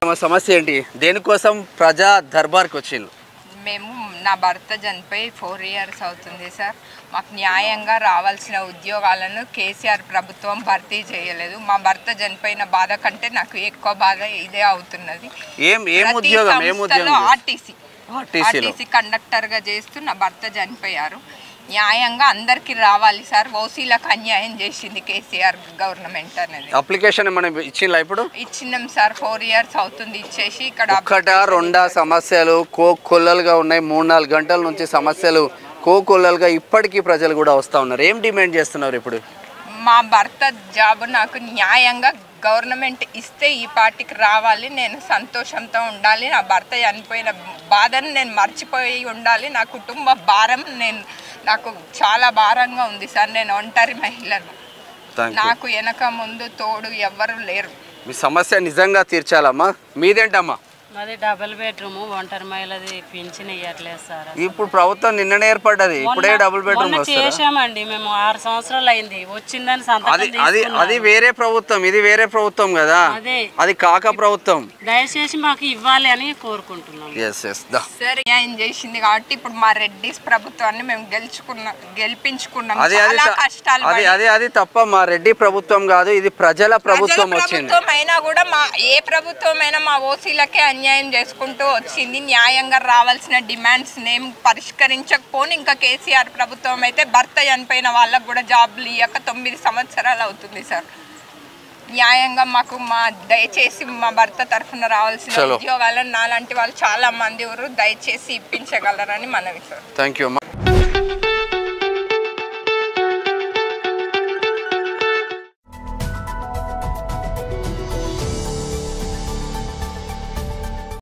మా సమస్య ఏంటి దేనికోసం ప్రజా దర్బార్కి వచ్చింది మేము నా భర్త చనిపోయి ఫోర్ ఇయర్స్ అవుతుంది సార్ మాకు న్యాయంగా రావాల్సిన ఉద్యోగాలను కేసీఆర్ ప్రభుత్వం భర్తీ చేయలేదు మా భర్త చనిపోయిన బాధ కంటే నాకు ఎక్కువ బాధ ఇదే అవుతున్నది ఏం ఏం ప్రతి ఉద్యోగం ఏం సంస్థలో ఉద్యోగం ఆర్టీసీ ఆర్టీసీలో ఆర్టీసీ కండక్టర్గా చేస్తూ నా భర్త చనిపోయారు న్యాయంగా అందరికీ రావాలి సార్ ఓసీలకు అన్యాయం చేసింది కేసీఆర్ గవర్నమెంట్ అనేది అప్లికేషన్ మనం ఇచ్చిందా ఇప్పుడు ఇచ్చినాం సార్ ఫోర్ ఇయర్స్ అవుతుంది ఇచ్చేసి ఇక్కడ ఒక్కట రెండా సమస్యలు కో కొల్లలుగా ఉన్నాయి మూడు నాలుగు గంటల నుంచి సమస్యలు కో కొల్లలుగా ఇప్పటికీ ప్రజలు కూడా వస్తూ ఉన్నారు ఏం డిమాండ్ చేస్తున్నారు ఇప్పుడు మా భర్త జాబ్ నాకు న్యాయంగా గవర్నమెంట్ ఇస్తే ఈ పార్టీకి రావాలి నేను సంతోషంతో ఉండాలి నా భర్త చనిపోయిన బాధను నేను మర్చిపోయి ఉండాలి నా కుటుంబ భారం నేను నాకు చాలా భారంగా ఉంది సార్ నేను ఒంటరి మహిళను థ్యాంక్ యూ నాకు వెనక ముందు తోడు ఎవ్వరు లేరు మీ సమస్య నిజంగా తీర్చాలమ్మా మీదేంటమ్మా మాది డబుల్ బెడ్రూమ్ ఒంటరి మహిళది పింఛన్ ఇవ్వట్లేదు సార్ ఇప్పుడు ప్రభుత్వం నిన్ననే ఏర్పడ్డది ఇప్పుడే మొన్న- డబుల్ బెడ్రూమ్ మొన్న వస్తారా చేసామండి మేము ఆరు సంవత్సరాలు అయింది వచ్చిందని అది సంతకం అది తీసుకున్నాం. అది వేరే ప్రభుత్వం ఇది వేరే ప్రభుత్వం కదా అదే అది కాక ప్రభుత్వం దయచేసి మాకు ఇవ్వాలి అని కోరుకుంటున్నాం ఎస్ ఎస్ దా సరే న్యాయం చేసింది కాబట్టి ఇప్పుడు మా రెడ్డిస్ ప్రభుత్వాన్ని మేము గెలుచుకున్నాం గెలిపించుకున్నాం అది అది చాలా త- కష్టాలు అది పడి. అది అది తప్ప మా రెడ్డి ప్రభుత్వం కాదు ఇది ప్రజల ప్రభుత్వం ప్రజల వచ్చింది ప్రభుత్వం అయినా కూడా మా ఏ ప్రభుత్వం అయినా మా ఓసీలకే అన్యాయం చేసుకుంటూ వచ్చింది న్యాయంగా రావాల్సిన డిమాండ్స్ నేమ్ పరిష్కరించకపోని ఇంకా కేసీఆర్ ప్రభుత్వం అయితే భర్త చనిపోయిన వాళ్ళకు కూడా జాబ్లు ఇవ్వక తొమ్మిది సంవత్సరాలు అవుతుంది సార్ న్యాయంగా మాకు మా దయచేసి మా భర్త తరఫున రావాల్సిన చలో. ఉద్యోగాలను నాలాంటి వాళ్ళు చాలా మంది ఎవరు దయచేసి ఇప్పించగలరని మనవి సార్ థ్యాంక్ యూ అమ్మా